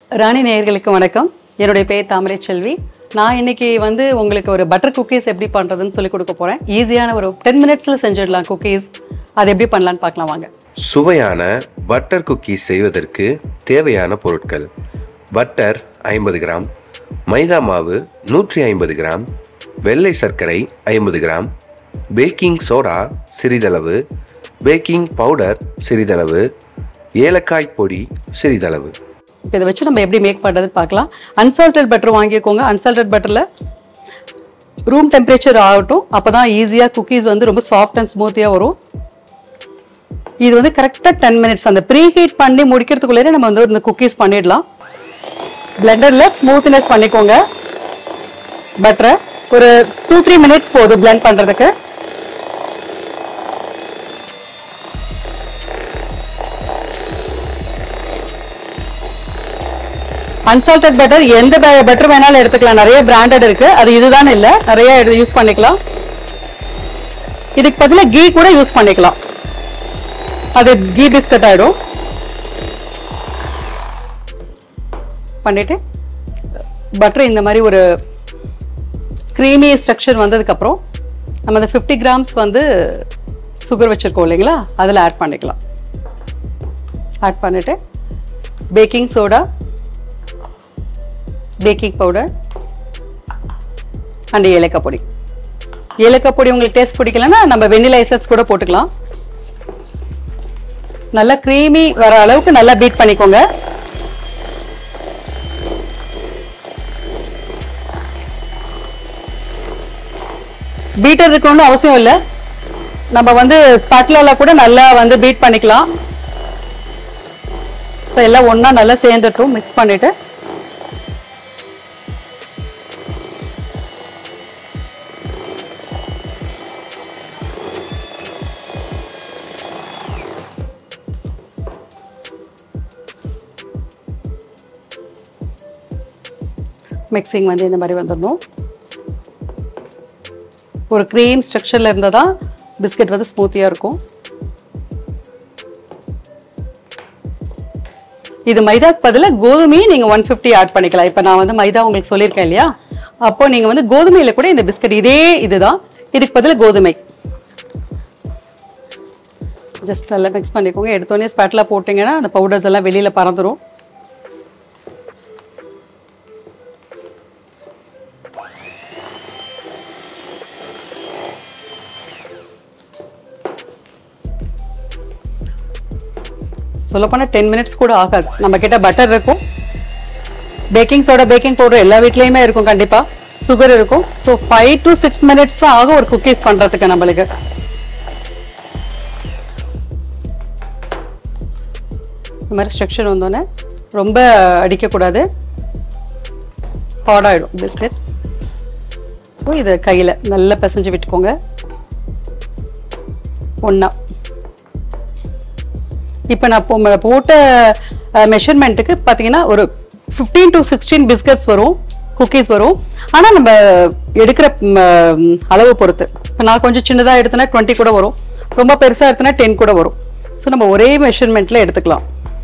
ராணி நேயர்களுக்கு வணக்கம் என்னுடைய பேர் தாமரை செல்வி நான் இன்னைக்கு வந்து உங்களுக்கு ஒரு பட்டர் குக்கீஸ் எப்படி பண்ணுறதுன்னு சொல்லி கொடுக்க போகிறேன் ஈஸியான ஒரு டென் மினிட்ஸில் செஞ்சிடலாம் குக்கீஸ் அது எப்படி பண்ணலான்னு பார்க்கலாம் வாங்க சுவையான பட்டர் குக்கீஸ் செய்வதற்கு தேவையான பொருட்கள் பட்டர் ஐம்பது கிராம் மைதா மாவு நூற்றி ஐம்பது கிராம் வெள்ளை சர்க்கரை ஐம்பது கிராம் பேக்கிங் சோடா சிறிதளவு பேக்கிங் பவுடர் சிறிதளவு ஏலக்காய் பொடி சிறிதளவு இப்போ இதை வச்சு நம்ம எப்படி மேக் பண்ணுறதுன்னு பார்க்கலாம் அன்சால்டட் பட்டர் வாங்கிக்கோங்க அன்சால்டட் பட்டரில் ரூம் டெம்பரேச்சர் ஆகட்டும் அப்போ தான் ஈஸியாக குக்கீஸ் வந்து ரொம்ப சாஃப்ட் அண்ட் ஸ்மூத்தியாக வரும் இது வந்து கரெக்டாக டென் மினிட்ஸ் அந்த ப்ரீ ஹீட் பண்ணி முடிக்கிறதுக்குள்ளேயே நம்ம வந்து இந்த குக்கீஸ் பண்ணிடலாம் பிளெண்டரில் ஸ்மூத்னஸ் பண்ணிக்கோங்க பட்டரை ஒரு டூ த்ரீ மினிட்ஸ் போதும் blend பண்ணுறதுக்கு அன்சால்டட் பட்டர் எந்த பட்டர் வேணாலும் எடுத்துக்கலாம் நிறைய பிராண்டட் இருக்கு அது இதுதான் இல்ல நிறைய யூஸ் பண்ணிக்கலாம் இதுக்கு பதிலா கீ கூட யூஸ் பண்ணிக்கலாம் அது கீ பிஸ்கட் ஆயிடும் பண்ணிட்டு பட்டர் இந்த மாதிரி ஒரு க்ரீமி ஸ்ட்ரக்சர் வந்ததுக்கு அப்புறம் நம்ம அந்த ஃபிஃப்டி கிராம்ஸ் வந்து சுகர் வச்சிருக்கோம் இல்லைங்களா அதில் ஆட் பண்ணிக்கலாம் ஆட் பண்ணிட்டு baking soda baking powder and ஏலக்காய் பொடி ஏலக்காய் பொடி உங்களுக்கு டேஸ்ட் பிடிக்கலன்னா நம்ம வெண்ணிலா எசன்ஸ் கூட போட்டுக்கலாம் நல்லா க்ரீமி வர அளவுக்கு நல்லா பீட் பண்ணிக்கோங்க பீட்டர் இருக்கணும்னு அவசியம் இல்லை நம்ம வந்து ஸ்பாட்லால கூட நல்லா வந்து பீட் பண்ணிக்கலாம் இப்போ எல்லாம் ஒன்றா நல்லா சேர்ந்துட்டும் மிக்ஸ் பண்ணிட்டு மிக்சிங் வந்து இந்த மாதிரி வந்துடணும் ஒரு க்ரீம் ஸ்ட்ரக்சரில் இருந்தால் தான் பிஸ்கட் வந்து ஸ்மூத்தியாக இருக்கும் இது மைதாக்கு பதிலாக கோதுமையும் நீங்கள் ஒன் ஃபிஃப்டி ஆட் பண்ணிக்கலாம் இப்போ நான் வந்து மைதா உங்களுக்கு சொல்லியிருக்கேன் இல்லையா அப்போ நீங்கள் வந்து கோதுமையில் கூட இந்த பிஸ்கட் இதே இதுதான் இதுக்கு பதிலாக கோதுமை ஜஸ்ட் நல்லா மிக்ஸ் பண்ணிக்கோங்க எடுத்தோடனே ஸ்பேட்டில் போட்டிங்கன்னா அந்த பவுடர்ஸ் எல்லாம் வெளியில் பறந்துடும் சொல்லப்போனால் டென் மினிட்ஸ் கூட ஆகாது நம்ம கிட்ட பட்டர் இருக்கும் பேக்கிங் சோடா பேக்கிங் பவுடர் எல்லா வீட்லேயுமே இருக்கும் கண்டிப்பாக சுகர் இருக்கும் so five to six minutes தான் ஆகும் ஒரு குக்கீஸ் பண்ணுறதுக்கு நம்மளுக்கு இந்த மாதிரி ஸ்ட்ரக்சர் வந்தோடனே ரொம்ப அடிக்கக்கூடாது ஹார்ட் ஆகிடும் பிஸ்கட் ஸோ இதை கையில் நல்லா பிசைஞ்சு விட்டுக்கோங்க ஒன்றா இப்போ நான் போ- போட்ட மெஷர்மெண்ட்டுக்கு பார்த்தீங்கன்னா ஒரு ஃபிஃப்டீன் டு சிக்ஸ்டீன் பிஸ்கட்ஸ் வரும் குக்கீஸ் வரும் ஆனால் நம்ம எடுக்கிற ம், அளவு பொறுத்து இப்போ நான் கொஞ்சம் சின்னதாக எடுத்தேன்னா டுவெண்ட்டி கூட வரும் ரொம்ப பெருசாக எடுத்தேன்னா டென் கூட வரும் ஸோ நம்ம ஒரே மெஷர்மெண்ட்டில் எடுத்துக்கலாம்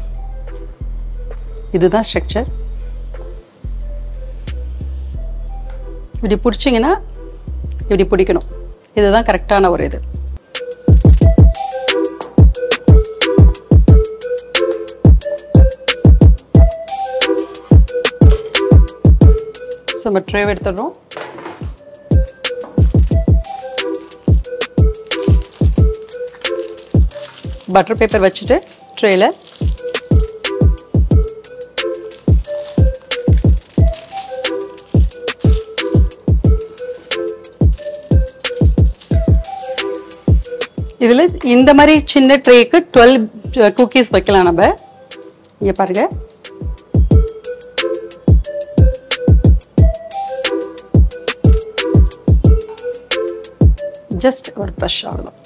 இதுதான் ஸ்ட்ரக்சர் இப்படி பிடிச்சிங்கன்னா இப்படி பிடிக்கணும் இதுதான் கரெக்டான ஒரு இது ஸோ நம்ம ட்ரேவ் எடுத்துடுறோம் பட்டர் பேப்பர் வச்சுட்டு ட்ரேல இதில் இந்த மாதிரி சின்ன ட்ரேக்கு டுவெல் குக்கீஸ் வைக்கலாம் நம்ம இங்கே பாருங்க ஜஸ்ட் ஒரு ப்ரஷ் ஆகணும்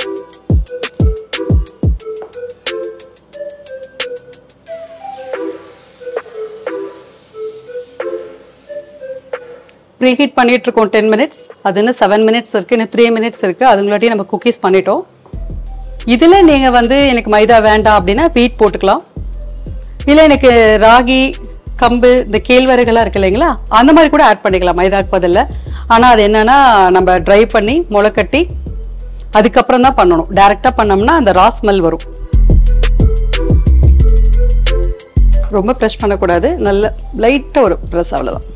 ப்ரீஹீட் பண்ணிட்டு இருக்கோம் டென் மினிட்ஸ் அது இன்னும் செவன் மினிட்ஸ் இருக்கு இன்னும் த்ரீ மினிட்ஸ் இருக்கு அதுங்களாட்டி நம்ம குக்கீஸ் பண்ணிட்டோம் இதில் நீங்கள் வந்து எனக்கு மைதா வேண்டாம் அப்படின்னா வீட் போட்டுக்கலாம் இல்லை எனக்கு ராகி கம்பு இந்த கேழ்வரகுலாம் இருக்கு இல்லைங்களா அந்த மாதிரி கூட ஆட் பண்ணிக்கலாம் மைதாக்கு பதில்ல ஆனால் அது என்னன்னா நம்ம ட்ரை பண்ணி முளைக்கட்டி அதுக்கப்புறம் தான் பண்ணணும் டைரெக்டாக பண்ணோம்னா அந்த ரா ஸ்மெல் வரும் ரொம்ப ப்ரெஷ் பண்ணக்கூடாது நல்ல லைட்டாக ஒரு ப்ரெஸ் அவ்வளோதான்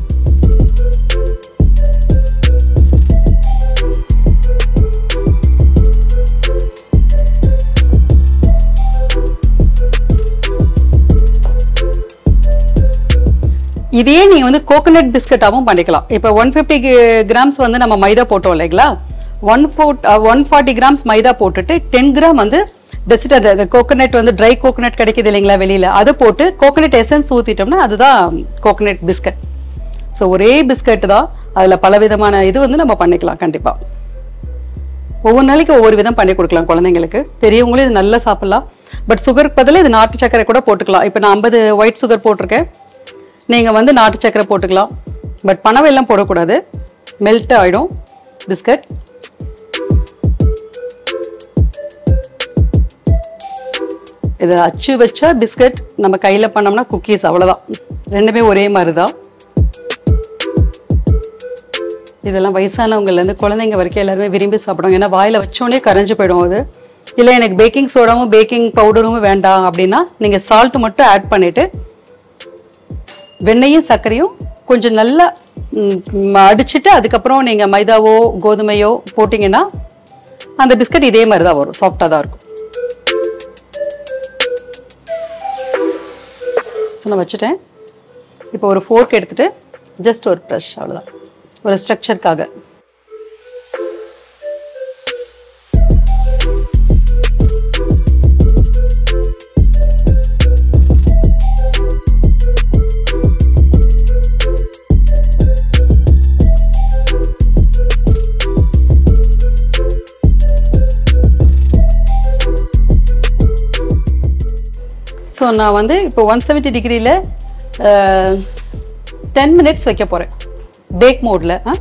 இதே நீங்க வந்து கோகனட் பிஸ்கட்டாகவும் பண்ணிக்கலாம் இப்போ ஒன் ஃபிஃப்டி கிராம்ஸ் வந்து நம்ம மைதா போட்டோம் இல்லைங்களா one forty one forty grams maida போட்டுட்டு டென் கிராம் வந்து டெசிட் அந்த கோகனட் வந்து ட்ரை கோகனட் கிடைக்குது இல்லைங்களா வெளியில அதை போட்டு கோகனட் எசன்ஸ் ஊற்றிட்டோம்னா அதுதான் கோகனட் பிஸ்கட் ஸோ ஒரே பிஸ்கட் தான் அதில் பலவிதமான இது வந்து நம்ம பண்ணிக்கலாம் கண்டிப்பாக ஒவ்வொரு நாளைக்கு ஒவ்வொரு விதம் பண்ணி கொடுக்கலாம் குழந்தைங்களுக்கு பெரியவங்களும் இது நல்லா சாப்பிடலாம் பட் சுகருக்கு பதிலாக இது நாட்டு சர்க்கரை கூட போட்டுக்கலாம் இப்போ நான் ஐம்பது ஒயிட் சுகர் போட்டிருக்கேன் நீங்கள் வந்து நாட்டு சர்க்கரை போட்டுக்கலாம் பட் பனவெல்லாம் போடக்கூடாது மெல்ட் ஆகிடும் பிஸ்கட் இதை அச்சு வச்சா பிஸ்கட் நம்ம கையில் பண்ணோம்னா குக்கீஸ் அவ்வளோதான் ரெண்டுமே ஒரே மாதிரி தான் இதெல்லாம் வயசானவங்கலேருந்து குழந்தைங்க வரைக்கும் எல்லாருமே விரும்பி சாப்பிடுவாங்க ஏன்னா வாயில் வச்சோடனே கரைஞ்சு போயிடும் அது இல்லை எனக்கு பேக்கிங் சோடாவும் பேக்கிங் பவுடரும் வேண்டாம் அப்படின்னா நீங்கள் சால்ட் மட்டும் ஆட் பண்ணிவிட்டு வெண்ணெயும் சர்க்கரையும் கொஞ்சம் நல்லா ம், ம், அடிச்சிட்டு அதுக்கப்புறம் நீங்கள் மைதாவோ கோதுமையோ போட்டிங்கன்னா அந்த பிஸ்கட் இதே மாதிரி தான் வரும் சாஃப்டாக தான் இருக்கும் ஸோ நான் வச்சுட்டேன் இப்போ ஒரு ஃபோர்க் எடுத்துட்டு ஜஸ்ட் ஒரு ப்ரஷ் அவ்வளோதான் ஒரு ஸ்ட்ரக்சருக்காக ஸோ நான் வந்து இப்போ ஒன் செவன்ட்டி டிகிரியில் டென் மினிட்ஸ் வைக்க போகிறேன் பேக் மோடில் ஆ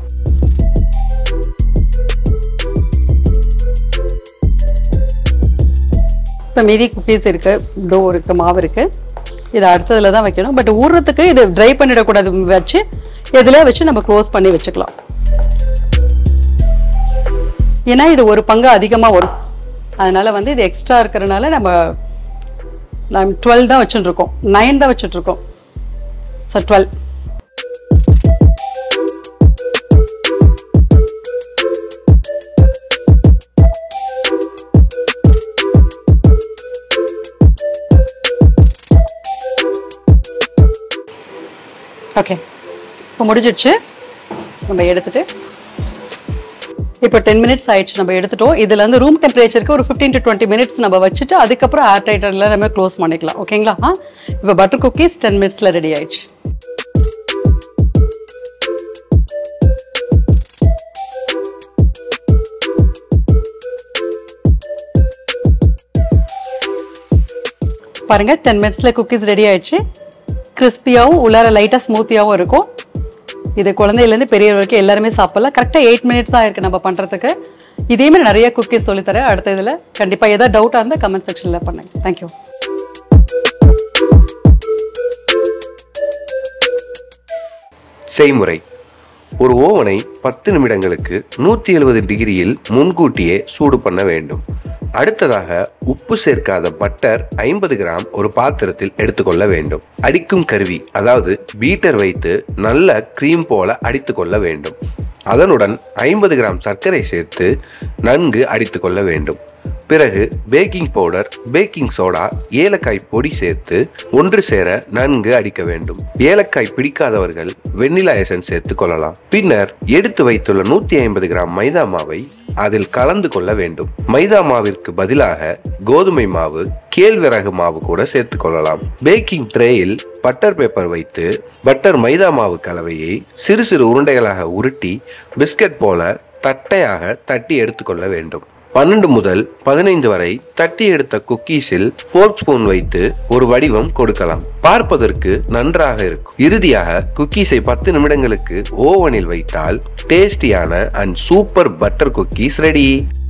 இப்போ மீதி குக்கீஸ் இருக்கு டோ இருக்கு மாவு இருக்கு இது அடுத்ததுல தான் வைக்கணும் பட் ஊறுறதுக்கு இது ட்ரை பண்ணிடக்கூடாது வச்சு எதுல வச்சு நம்ம க்ளோஸ் பண்ணி வச்சுக்கலாம் ஏன்னா இது ஒரு பங்கு அதிகமாக வரும் அதனால வந்து இது எக்ஸ்ட்ரா இருக்கிறனால நம்ம நான் டுவெல் தான் வச்சுட்டு இருக்கோம் நைன் தான் வச்சுட்டு இருக்கோம் ஸோ டுவெல் ஓகே இப்போ முடிஞ்சிடுச்சு நம்ம எடுத்துட்டு இப்போ டென் மினிட்ஸ் ஆயிடுச்சு நம்ம எடுத்துட்டோம் இதுல இருந்து ரூம் டெம்பரேச்சருக்கு ஒரு ஃபிஃப்டீன் டு டுவெண்ட்டி மினிட்ஸ் நம்ம வச்சுட்டு அதுக்கப்புறம் ஏர் டைட்டரில் நம்ம க்ளோஸ் பண்ணிக்கலாம் ஓகேங்களா ஆ இப்போ பட்டர் குக்கீஸ் டென் மினிட்ஸில் ரெடி ஆயிடுச்சு பாருங்க டென் மினிட்ஸ்ல குக்கீஸ் ரெடி ஆயிடுச்சு கிறிஸ்பியாகவும் உள்ளார லைட்டாக ஸ்மூத்தியாகவும் இருக்கும் இது குழந்தையிலேருந்து பெரியவர் வரைக்கும் எல்லாருமே சாப்பிடலாம் கரெக்டாக எயிட் மினிட்ஸ் தான் இருக்குது நம்ம பண்ணுறதுக்கு இதே மாதிரி நிறைய குக்கீஸ் சொல்லித்தரேன் அடுத்த இதில் கண்டிப்பாக ஏதாவது டவுட்டாக இருந்தால் கமெண்ட் செக்ஷனில் பண்ணுங்க தேங்க்யூ செய்முறை ஒரு ஓவனை பத்து நிமிடங்களுக்கு நூற்றி எழுபது டிகிரியில் முன்கூட்டியே சூடு பண்ண வேண்டும் அடுத்ததாக உப்பு சேர்க்காத பட்டர் ஐம்பது கிராம் ஒரு பாத்திரத்தில் எடுத்துக்கொள்ள வேண்டும் அடிக்கும் கருவி அதாவது பீட்டர் வைத்து நல்ல க்ரீம் போல அடித்துக்கொள்ள வேண்டும் அதனுடன் ஐம்பது கிராம் சர்க்கரை சேர்த்து நன்கு அடித்துக்கொள்ள வேண்டும் பிறகு பேக்கிங் பவுடர் பேக்கிங் சோடா ஏலக்காய் பொடி சேர்த்து ஒன்று சேர நன்கு அடிக்க வேண்டும் ஏலக்காய் பிடிக்காதவர்கள் வெண்ணிலா எசன்ஸ் சேர்த்து கொள்ளலாம் பின்னர் எடுத்து வைத்துள்ள நூத்தி ஐம்பது கிராம் மைதா மாவை அதில் கலந்து கொள்ள வேண்டும் மைதா மாவிற்கு பதிலாக கோதுமை மாவு கேழ்விறகு மாவு கூட சேர்த்து கொள்ளலாம் பேக்கிங் ட்ரேயில் பட்டர் பேப்பர் வைத்து பட்டர் மைதா மாவு கலவையை சிறு சிறு உருண்டைகளாக உருட்டி பிஸ்கட் போல தட்டையாக தட்டி எடுத்துக்கொள்ள வேண்டும் பன்னெண்டு முதல் பதினைந்து வரை தட்டி எடுத்த குக்கீஸில் ஃபோர்க் ஸ்பூன் வைத்து ஒரு வடிவம் கொடுக்கலாம் பார்ப்பதற்கு நன்றாக இருக்கும் இறுதியாக குக்கீஸை பத்து நிமிடங்களுக்கு ஓவனில் வைத்தால் டேஸ்டியான and super butter cookies ready